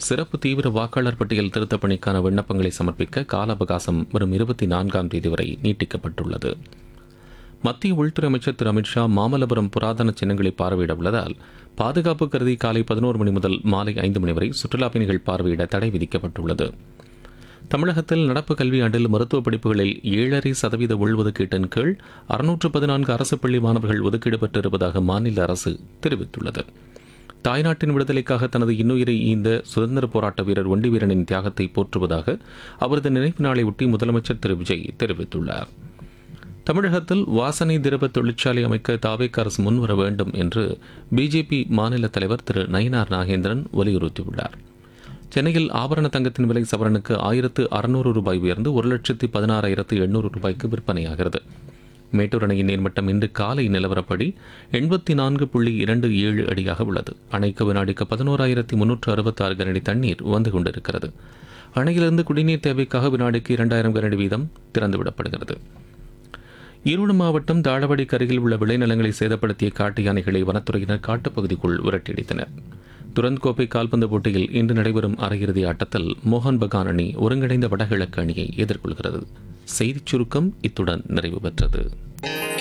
சிறப்பு தீவிர வாக்காளர் பட்டியல் திருத்தப் பணிக்கான விண்ணப்பங்களை சமர்ப்பிக்க கால அவகாசம் வரும் இருபத்தி நான்காம் தேதி வரை நீட்டிக்கப்பட்டுள்ளது மத்திய உள்துறை அமைச்சர் திரு அமித்ஷா மாமல்லபுரம் புராதன சின்னங்களை பார்வையிட உள்ளதால் பாதுகாப்பு கருதி காலை பதினோரு மணி முதல் மாலை ஐந்து மணி வரை சுற்றுலாப் பயணிகள் பார்வையிட தடை விதிக்கப்பட்டுள்ளது தமிழகத்தில் நடப்பு கல்வியாண்டில் மருத்துவ படிப்புகளில் ஏழரை சதவீத உள்ஒதுக்கீட்டின் கீழ் அறுநூற்று பதினான்கு அரசு பள்ளி மாணவர்கள் ஒதுக்கீடு பெற்றிருப்பதாக மாநில அரசு தெரிவித்துள்ளது தாய்நாட்டின் விடுதலைக்காக தனது இன்னுயிரை ஈந்த சுதந்திர போராட்ட வீரர் ஒண்டி வீரனின் தியாகத்தை போற்றுவதாக அவரது நினைவு நாளை ஒட்டி முதலமைச்சர் திரு விஜய் தெரிவித்துள்ளார் தமிழகத்தில் வாசனை திரவ தொழிற்சாலை அமைக்க தாவேக்க அரசு முன்வர வேண்டும் என்று பிஜேபி மாநில தலைவர் திரு நயினார் நாகேந்திரன் வலியுறுத்தியுள்ளார் சென்னையில் ஆபரண தங்கத்தின் விலை சவரனுக்கு ஆயிரத்து அறுநூறு ரூபாய் உயர்ந்து ஒரு லட்சத்தி பதினாறாயிரத்து எண்ணூறு ரூபாய்க்கு விற்பனையாகிறது மேட்டூர் அணையின் நீர்மட்டம் இன்று காலை நிலவரப்படி எண்பத்தி நான்கு புள்ளி இரண்டு ஏழு அடியாக உள்ளது அணைக்கு வினாடிக்கு பதினோராயிரத்தி முன்னூற்று அறுபத்தி ஆறு கனடி தண்ணீர் வந்து கொண்டிருக்கிறது அணையிலிருந்து குடிநீர் தேவைக்காக வினாடிக்கு இரண்டாயிரம் கனடி வீதம் திறந்துவிடப்படுகிறது ஈரோடு மாவட்டம் தாழவாடிக்கு அருகில் உள்ள விளைநிலங்களை சேதப்படுத்திய காட்டு யானைகளை வனத்துறையினர் காட்டுப்பகுதிக்குள் விரட்டியடித்தனர் துரந்த் கோப்பை கால்பந்து போட்டியில் இன்று நடைபெறும் அரையிறுதி ஆட்டத்தில் மோகன் பகான் அணி ஒருங்கிணைந்த வடகிழக்கு அணியை எதிர்கொள்கிறது செய்திச் சுருக்கம் இத்துடன் நிறைவு பெற்றது